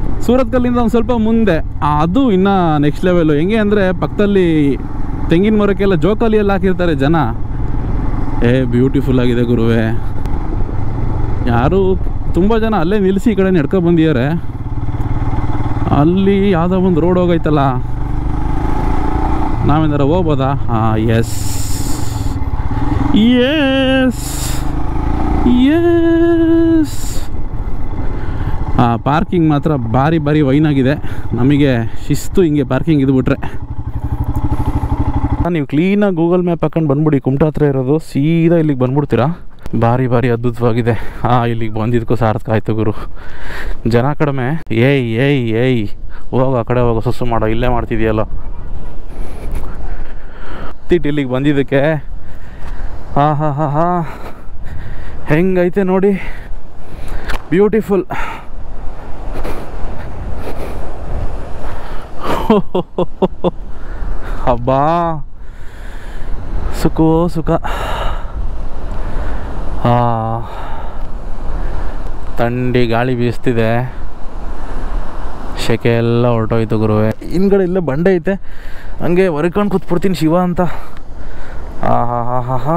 ಸೂರತ್ ಕಲ್ಲಿಂದ ಒಂದು ಸ್ವಲ್ಪ ಮುಂದೆ ಅದು ಇನ್ನು ನೆಕ್ಸ್ಟ್ ಲೆವೆಲು ಹೆಂಗೆ ಅಂದರೆ ಪಕ್ಕದಲ್ಲಿ ತೆಂಗಿನ ಮರಕ್ಕೆಲ್ಲ ಜೋಕಾಲಿ ಎಲ್ಲ ಹಾಕಿರ್ತಾರೆ ಜನ ಏ ಬ್ಯೂಟಿಫುಲ್ ಆಗಿದೆ ಗುರುವೆ ಯಾರು ತುಂಬ ಜನ ಅಲ್ಲೇ ನಿಲ್ಲಿಸಿ ಈ ಕಡೆ ನಡ್ಕೊ ಬಂದಿದ್ದಾರೆ ಅಲ್ಲಿ ಯಾವುದೋ ಒಂದು ರೋಡ್ ಹೋಗೈತಲ್ಲ ನಾವೇನಾರ ಹೋಗ್ಬೋದಾ ಹಾಂ ಎಸ್ ಎಸ್ ಎಸ್ ಆ ಪಾರ್ಕಿಂಗ್ ಮಾತ್ರ ಭಾರಿ ಭಾರಿ ವೈನಾಗಿದೆ ನಮಗೆ ಶಿಸ್ತು ಹಿಂಗೆ ಪಾರ್ಕಿಂಗ್ ಇದ್ಬಿಟ್ರೆ ನೀವು ಕ್ಲೀನಾಗಿ ಗೂಗಲ್ ಮ್ಯಾಪ್ ಹಾಕೊಂಡು ಬಂದ್ಬಿಡಿ ಕುಮಟಾ ಹತ್ರ ಇರೋದು ಸೀದಾ ಇಲ್ಲಿಗೆ ಬಂದ್ಬಿಡ್ತೀರಾ ಭಾರಿ ಭಾರಿ ಅದ್ಭುತವಾಗಿದೆ ಹಾಂ ಇಲ್ಲಿಗೆ ಬಂದಿದ್ದಕ್ಕೂ ಸಾರ್ಥಕ ಆಯ್ತು ಗುರು ಜನ ಕಡಿಮೆ ಏಯ್ ಏಯ್ ಏಯ್ ಹೋಗು ಆ ಕಡೆ ಹೋಗೋ ಸುಸ್ಸು ಮಾಡೋ ಇಲ್ಲೇ ಮಾಡ್ತಿದ್ಯಲ್ಲ ತಿಟ್ಟು ಇಲ್ಲಿಗೆ ಬಂದಿದ್ದಕ್ಕೆ ಹಾ ಹಾ ಹಾ ಹಾ ಹೆಂಗೈತೆ ನೋಡಿ ಬ್ಯೂಟಿಫುಲ್ ಹಬ್ಬಾ ಸುಖೋ ಸುಖ ಆ ಥಂಡಿ ಗಾಳಿ ಬೀಸ್ತಿದೆ ಸೆಕೆ ಎಲ್ಲ ಹೊರಟೋಯ್ತು ಗುರುವೆ ಹಿಂದ್ಗಡೆ ಇಲ್ಲೇ ಬಂಡೆ ಐತೆ ಹಂಗೆ ಹೊರ್ಕೊಂಡು ಕೂತ್ಬಿಡ್ತೀನಿ ಶಿವ ಅಂತ ಆ ಹಾ ಹಾ ಹಾ ಹಾ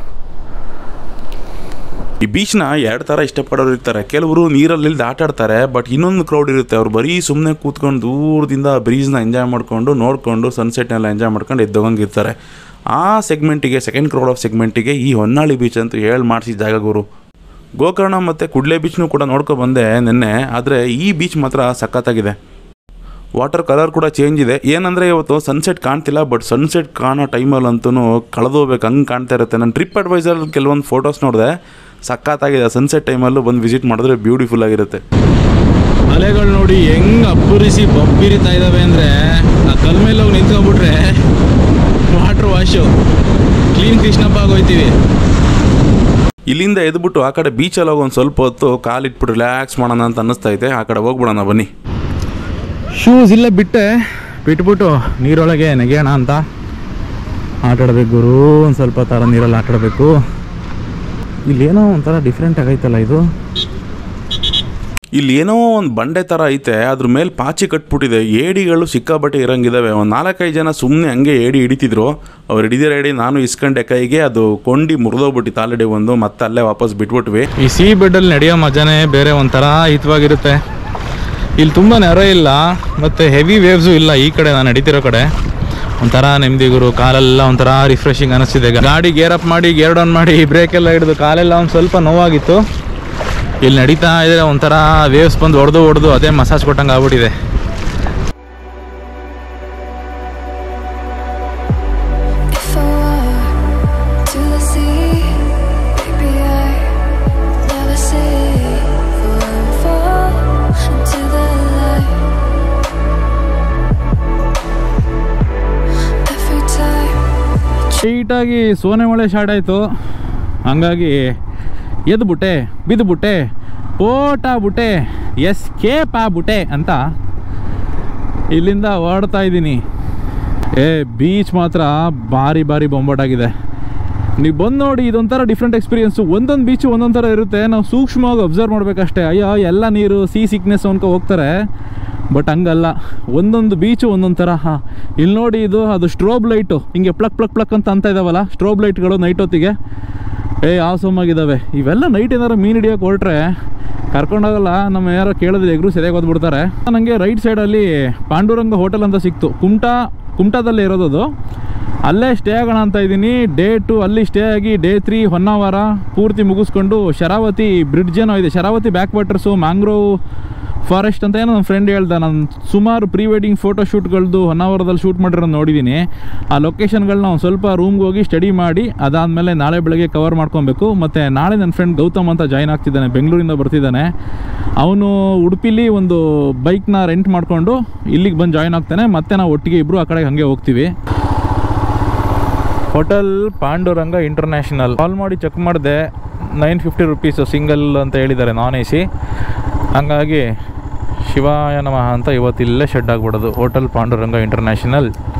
ಈ ಬೀಚ್ನ ಎರಡು ಥರ ಇಷ್ಟಪಡೋರು ಇರ್ತಾರೆ ಕೆಲವರು ನೀರಲ್ಲಿ ಇಲ್ದು ಆಟ ಆಡ್ತಾರೆ ಬಟ್ ಇನ್ನೊಂದು ಕ್ರೌಡ್ ಇರುತ್ತೆ ಅವ್ರು ಬರೀ ಸುಮ್ಮನೆ ಕೂತ್ಕೊಂಡು ದೂರದಿಂದ ಬ್ರೀಸ್ನ ಎಂಜಾಯ್ ಮಾಡಿಕೊಂಡು ನೋಡಿಕೊಂಡು ಸನ್ಸೆಟ್ನೆಲ್ಲ ಎಂಜಾಯ್ ಮಾಡ್ಕೊಂಡು ಎದ್ದೋಗಂಗಿರ್ತಾರೆ ಆ ಸೆಗ್ಮೆಂಟಿಗೆ ಸೆಕೆಂಡ್ ಕ್ರೌಡ್ ಆಫ್ ಸೆಗ್ಮೆಂಟಿಗೆ ಈ ಹೊನ್ನಾಳಿ ಬೀಚ್ ಅಂತ ಹೇಳಿ ಮಾಡಿಸಿದ ಜಾಗ ಗುರು ಗೋಕರ್ಣ ಮತ್ತು ಕುಡ್ಲೆ ಬೀಚ್ನೂ ಕೂಡ ನೋಡ್ಕೊ ಬಂದೆ ನಿನ್ನೆ ಆದರೆ ಈ ಬೀಚ್ ಮಾತ್ರ ಸಖತ್ತಾಗಿದೆ ವಾಟರ್ ಕಲರ್ ಕೂಡ ಚೇಂಜ್ ಇದೆ ಏನಂದರೆ ಇವತ್ತು ಸನ್ಸೆಟ್ ಕಾಣ್ತಿಲ್ಲ ಬಟ್ ಸನ್ಸೆಟ್ ಕಾಣೋ ಟೈಮಲ್ಲಂತೂ ಕಳೆದೋಗ್ಬೇಕು ಹಂಗೆ ಕಾಣ್ತಾ ಇರುತ್ತೆ ನಾನು ಟ್ರಿಪ್ ಅಡ್ವೈಸರ್ ಕೆಲವೊಂದು ಫೋಟೋಸ್ ನೋಡಿದೆ ಸಖತ್ತಾಗಿದೆ ಸನ್ಸೆಟ್ ಟೈಮಲ್ಲೂ ಬಂದು ವಿಸಿಟ್ ಮಾಡಿದ್ರೆ ಬ್ಯೂಟಿಫುಲ್ ಆಗಿರುತ್ತೆ ಅಲೆಗಳು ನೋಡಿ ಹೆಂಗ್ ಅಬ್ಬರಿಸಿ ಬಬ್ಬಿರಿತಾ ಇದಾವೆ ಅಂದ್ರೆ ಆ ಕಲ್ ಮೇಲೆ ಹೋಗಿ ನಿಂತ್ಕೊಂಡ್ಬಿಟ್ರೆ ವಾಟರ್ ವಾಶು ಕ್ಲೀನ್ ಕೃಷ್ಣಪ್ಪ ಆಗೋಯ್ತೀವಿ ಇಲ್ಲಿಂದ ಎದ್ಬಿಟ್ಟು ಆ ಕಡೆ ಬೀಚಲ್ಲಿ ಹೋಗಿ ಒಂದು ಸ್ವಲ್ಪ ಹೊತ್ತು ಕಾಲಿಟ್ಬಿಟ್ಟು ರಿಲ್ಯಾಕ್ಸ್ ಮಾಡೋಣ ಅಂತ ಅನ್ನಿಸ್ತಾ ಇದೆ ಆ ಕಡೆ ಹೋಗ್ಬಿಡೋಣ ಬನ್ನಿ ಶೂಸ್ ಇಲ್ಲೇ ಬಿಟ್ಟೆ ಬಿಟ್ಬಿಟ್ಟು ನೀರೊಳಗೆ ನೆಗೆಯೋಣ ಅಂತ ಆಟ ಆಡ್ಬೇಕು ಗುರು ಒಂದು ಸ್ವಲ್ಪ ಥರ ನೀರಲ್ಲಿ ಆಟ ಆಡಬೇಕು ಇಲ್ಲೇನೋ ಒಂಥರ ಡಿಫ್ರೆಂಟ್ ಆಗೈತಲ್ಲ ಇದು ಇಲ್ಲಿ ಏನೋ ಒಂದು ಬಂಡೆ ಥರ ಐತೆ ಅದ್ರ ಮೇಲೆ ಪಾಚಿ ಕಟ್ಬಿಟ್ಟಿದೆ ಏಡಿಗಳು ಸಿಕ್ಕಾಬಟ್ಟೆ ಇರಂಗಿದಾವೆ ಒಂದು ನಾಲ್ಕೈದು ಜನ ಸುಮ್ಮನೆ ಹಂಗೆ ಏಡಿ ಹಿಡಿತಿದ್ರು ಅವ್ರು ಹಿಡಿದಿರೋ ಏಡಿ ನಾನು ಇಸ್ಕೊಂಡೆ ಕೈಗೆ ಅದು ಕೊಂಡಿ ಮುರಿದೋಗ್ಬಿಟ್ಟು ಆಲ್ರೆಡಿ ಒಂದು ಮತ್ತೆ ಅಲ್ಲೇ ವಾಪಸ್ ಬಿಟ್ಬಿಟ್ವಿ ಈ ಸೀ ಬೆಡ್ಡಲ್ಲಿ ನಡೆಯೋ ಮಜಾನೇ ಬೇರೆ ಒಂಥರ ಹಿತವಾಗಿರುತ್ತೆ ಇಲ್ಲಿ ತುಂಬ ನೆರೆ ಇಲ್ಲ ಮತ್ತು ಹೆವಿ ವೇವ್ಸು ಇಲ್ಲ ಈ ಕಡೆ ನಾನು ನಡೀತಿರೋ ಕಡೆ ಒಂಥರ ನೆಮ್ಮದಿ ಗುರು ಕಾಲೆಲ್ಲ ಒಂಥರ ರಿಫ್ರೆಶಿಂಗ್ ಅನಿಸ್ತಿದೆ ಗಾಡಿ ಗೇರ್ ಅಪ್ ಮಾಡಿ ಗೇರ್ ಡೌನ್ ಮಾಡಿ ಬ್ರೇಕ್ ಎಲ್ಲ ಹಿಡಿದು ಕಾಲೆಲ್ಲ ಒಂದು ಸ್ವಲ್ಪ ನೋವಾಗಿತ್ತು ಇಲ್ಲಿ ನಡೀತಾ ಇದ್ರೆ ಒಂಥರ ವೇವ್ಸ್ ಬಂದು ಹೊಡೆದು ಹೊಡೆದು ಅದೇ ಮಸಾಜ್ ಕೊಟ್ಟಂಗೆ ಆಗ್ಬಿಟ್ಟಿದೆ If I were to the sea, maybe I never say fall and fall into the light. Every time ಸ್ಟ್ರೈಟಾಗಿ ಸೋನೆ ಮಳೆ ಸ್ಟಾರ್ಟ್ ಆಯಿತು ಹಂಗಾಗಿ ಎದ್ಬಿಟ್ಟೆ ಬಿದ್ದುಬಿಟ್ಟೆ ಪೋಟಾಗ್ಬಿಟ್ಟೆ ಎಸ್ಕೇಪ್ ಆಗ್ಬಿಟ್ಟೆ ಅಂತ ಇಲ್ಲಿಂದ ಹೊರಡ್ತಾ ಇದ್ದೀನಿ ಏ ಬೀಚ್ ಮಾತ್ರ ಭಾರಿ ಭಾರಿ ಬೊಂಬಾಟಾಗಿದೆ ನೀವು ಬಂದು ನೋಡಿ ಇದೊಂಥರ ಡಿಫ್ರೆಂಟ್ ಎಕ್ಸ್ಪೀರಿಯನ್ಸು ಒಂದೊಂದು ಬೀಚು ಒಂದೊಂದು ಥರ ಇರುತ್ತೆ ನಾವು ಸೂಕ್ಷ್ಮವಾಗಿ ಅಬ್ಸರ್ವ್ ಮಾಡಬೇಕಷ್ಟೇ ಅಯ್ಯೋ ಎಲ್ಲ ನೀರು ಸೀ ಸಿಕ್ನೆಸ್ ಅನ್ಕೊ ಹೋಗ್ತಾರೆ ಬಟ್ ಹಂಗಲ್ಲ ಒಂದೊಂದು ಬೀಚು ಒಂದೊಂದು ಥರ ಹಾಂ ಇಲ್ಲಿ ನೋಡಿ ಇದು ಅದು ಸ್ಟ್ರೋಬ್ ಲೈಟು ಹಿಂಗೆ ಪ್ಲಕ್ ಪ್ಲಕ್ ಪ್ಲಕ್ ಅಂತ ಅಂತ ಇದಾವಲ್ಲ ಸ್ಟ್ರೋಬ್ ಲೈಟ್ಗಳು ನೈಟ್ ಹೊತ್ತಿಗೆ ಏ ಆಗಿದ್ದಾವೆ ಇವೆಲ್ಲ ನೈಟ್ ಏನಾರು ಮೀನು ಹಿಡಿಯೋಕೆ ಹೊರಟ್ರೆ ಕರ್ಕೊಂಡೋಗಲ್ಲ ನಮ್ಮ ಯಾರೋ ಕೇಳಿದ್ರೆ ಎಗ್ರು ಸರಿಯಾಗಿ ಓದ್ಬಿಡ್ತಾರೆ ನನಗೆ ರೈಟ್ ಸೈಡಲ್ಲಿ ಪಾಂಡುರಂಗ ಹೋಟೆಲ್ ಅಂತ ಸಿಕ್ತು ಕುಮಟಾ ಕುಮಟಾದಲ್ಲೇ ಇರೋದು ಅದು ಅಲ್ಲೇ ಸ್ಟೇ ಆಗೋಣ ಅಂತ ಇದ್ದೀನಿ ಡೇ ಟು ಅಲ್ಲಿ ಸ್ಟೇ ಆಗಿ ಡೇ ತ್ರೀ ಹೊನ್ನಾವರ ಪೂರ್ತಿ ಮುಗಿಸ್ಕೊಂಡು ಶರಾವತಿ ಬ್ರಿಡ್ಜ್ ಏನೋ ಇದೆ Sharavathi back waters mangrove forest ಅಂತ ಏನೋ ನನ್ನ ಫ್ರೆಂಡ್ ಹೇಳ್ದ ನಾನು ಸುಮಾರು ಪ್ರೀ ವೆಡ್ಡಿಂಗ್ ಫೋಟೋ ಶೂಟ್ಗಳದ್ದು ಹೊನ್ನಾವರದಲ್ಲಿ ಶೂಟ್ ಮಾಡಿರೋದು ನೋಡಿದ್ದೀನಿ ಆ ಲೊಕೇಶನ್ಗಳನ್ನ ಒಂದು ಸ್ವಲ್ಪ ರೂಮ್ಗೆ ಹೋಗಿ ಸ್ಟಡಿ ಮಾಡಿ ಅದಾದಮೇಲೆ ನಾಳೆ ಬೆಳಗ್ಗೆ ಕವರ್ ಮಾಡ್ಕೊಬೇಕು ಮತ್ತು ನಾಳೆ ನನ್ನ ಫ್ರೆಂಡ್ ಗೌತಮ್ ಅಂತ ಜಾಯ್ನ್ ಆಗ್ತಿದ್ದಾನೆ ಬೆಂಗಳೂರಿಂದ ಬರ್ತಿದ್ದಾನೆ ಅವನು ಉಡುಪಿಲಿ ಒಂದು ಬೈಕ್ನ ರೆಂಟ್ ಮಾಡಿಕೊಂಡು ಇಲ್ಲಿಗೆ ಬಂದು ಜಾಯ್ನ್ ಆಗ್ತಾನೆ ಮತ್ತೆ ನಾವು ಒಟ್ಟಿಗೆ ಇಬ್ಬರು ಆ ಕಡೆಗೆ ಹಾಗೆ ಹೋಗ್ತೀವಿ ಹೋಟೆಲ್ ಪಾಂಡುರಂಗ ಇಂಟರ್ನ್ಯಾಷನಲ್ ಕಾಲ್ ಮಾಡಿ ಚೆಕ್ ಮಾಡಿದೆ ನೈನ್ ಫಿಫ್ಟಿ ರುಪೀಸು ಸಿಂಗಲ್ ಅಂತ ಹೇಳಿದ್ದಾರೆ ನಾನ್ ಎ ಸಿ ಹಂಗಾಗಿ ಶಿವಾಯ ನಮಃ ಅಂತ ಇವತ್ತು ಇಲ್ಲೇ ಶೆಡ್ ಆಗ್ಬಿಡೋದು ಹೋಟೆಲ್ ಪಾಂಡುರಂಗ ಇಂಟರ್ನ್ಯಾಷನಲ್